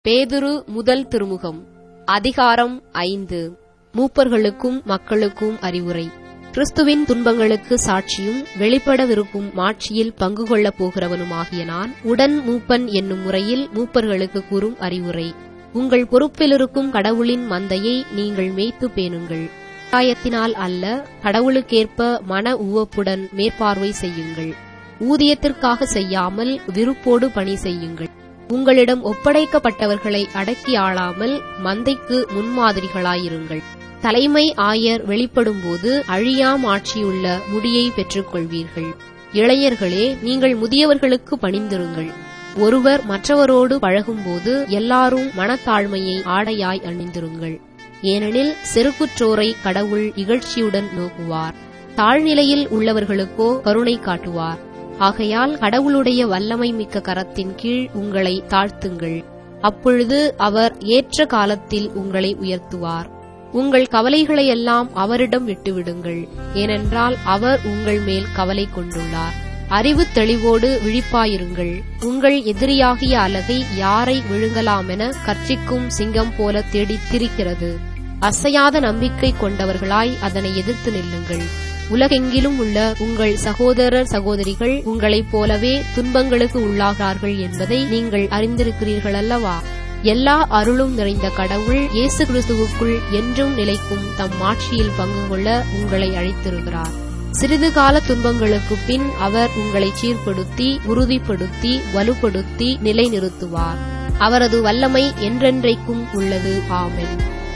பேதுரு முதல் திருமுகம் அதிகாரம் ஐந்து மூப்பர்களுக்கும் மக்களுக்கும் அறிவுரை கிறிஸ்துவின் துன்பங்களுக்கு சாட்சியும் வெளிப்படவிருக்கும் மாட்சியில் பங்கு கொள்ளப் போகிறவனுமாகிய நான் உடன் மூப்பன் என்னும் முறையில் மூப்பர்களுக்கு கூறும் அறிவுரை உங்கள் பொறுப்பிலிருக்கும் கடவுளின் மந்தையை நீங்கள் மேய்த்து பேணுங்கள் காயத்தினால் அல்ல கடவுளுக்கேற்ப மன உவப்புடன் மேற்பார்வை செய்யுங்கள் ஊதியத்திற்காக செய்யாமல் விருப்போடு பணி செய்யுங்கள் உங்களிடம் ஒப்படைக்கப்பட்டவர்களை அடக்கி ஆளாமல் மந்தைக்கு முன்மாதிரிகளாயிருங்கள் தலைமை ஆயர் வெளிப்படும்போது அழியாம் ஆட்சியுள்ள முடியை பெற்றுக்கொள்வீர்கள் இளைஞர்களே நீங்கள் முதியவர்களுக்கு பணிந்திருங்கள் ஒருவர் மற்றவரோடு பழகும்போது எல்லாரும் மனத்தாழ்மையை ஆடையாய் அணிந்திருங்கள் ஏனெனில் செருக்குற்றோரை கடவுள் இகழ்ச்சியுடன் நோக்குவார் தாழ்நிலையில் உள்ளவர்களுக்கோ கருணை காட்டுவார் ஆகையால் கடவுளுடைய வல்லமை மிக்க கரத்தின் கீழ் உங்களை தாழ்த்துங்கள் அப்பொழுது அவர் ஏற்ற காலத்தில் உங்களை உயர்த்துவார் உங்கள் கவலைகளையெல்லாம் அவரிடம் விட்டுவிடுங்கள் ஏனென்றால் அவர் உங்கள் மேல் கவலை கொண்டுள்ளார் அறிவு தெளிவோடு விழிப்பாயிருங்கள் உங்கள் எதிரியாகிய அலகை யாரை விழுங்கலாமென கர்ச்சிக்கும் சிங்கம் போல தேடித் திரிக்கிறது அசையாத நம்பிக்கை கொண்டவர்களாய் அதனை எதிர்த்து நில்லுங்கள் உலகெங்கிலும் உள்ள உங்கள் சகோதரர் சகோதரிகள் உங்களைப் போலவே துன்பங்களுக்கு உள்ளாகிறார்கள் என்பதை நீங்கள் அறிந்திருக்கிறீர்கள் அல்லவா எல்லா அருளும் நிறைந்த கடவுள் இயேசு கிறிஸ்துவுக்குள் என்றும் நிலைக்கும் தம் ஆட்சியில் பங்கு கொள்ள உங்களை அழைத்திருக்கிறார் சிறிது கால துன்பங்களுக்கு பின் அவர் உங்களை சீர்படுத்தி உறுதிப்படுத்தி வலுப்படுத்தி நிலைநிறுத்துவார் அவரது வல்லமை என்றென்றைக்கும் உள்ளது ஆமென்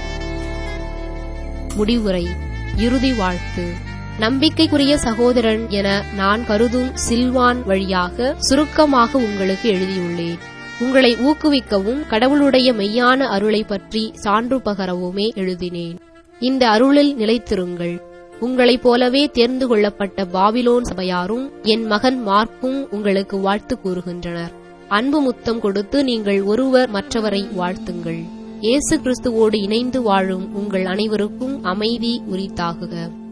முடிவுரை இறுதி வாழ்த்து நம்பிக்கைக்குரிய சகோதரன் என நான் கருதும் சில்வான் வழியாக சுருக்கமாக உங்களுக்கு எழுதியுள்ளேன் உங்களை ஊக்குவிக்கவும் கடவுளுடைய மெய்யான அருளை பற்றி சான்று பகரவுமே எழுதினேன் இந்த அருளில் நிலைத்திருங்கள் உங்களைப் போலவே தேர்ந்து கொள்ளப்பட்ட பாபிலோன் சபையாரும் என் மகன் மார்க்கும் உங்களுக்கு வாழ்த்து கூறுகின்றனர் அன்பு முத்தம் கொடுத்து நீங்கள் ஒருவர் மற்றவரை வாழ்த்துங்கள் இயேசு கிறிஸ்துவோடு இணைந்து வாழும் உங்கள் அனைவருக்கும் அமைதி உரித்தாகுக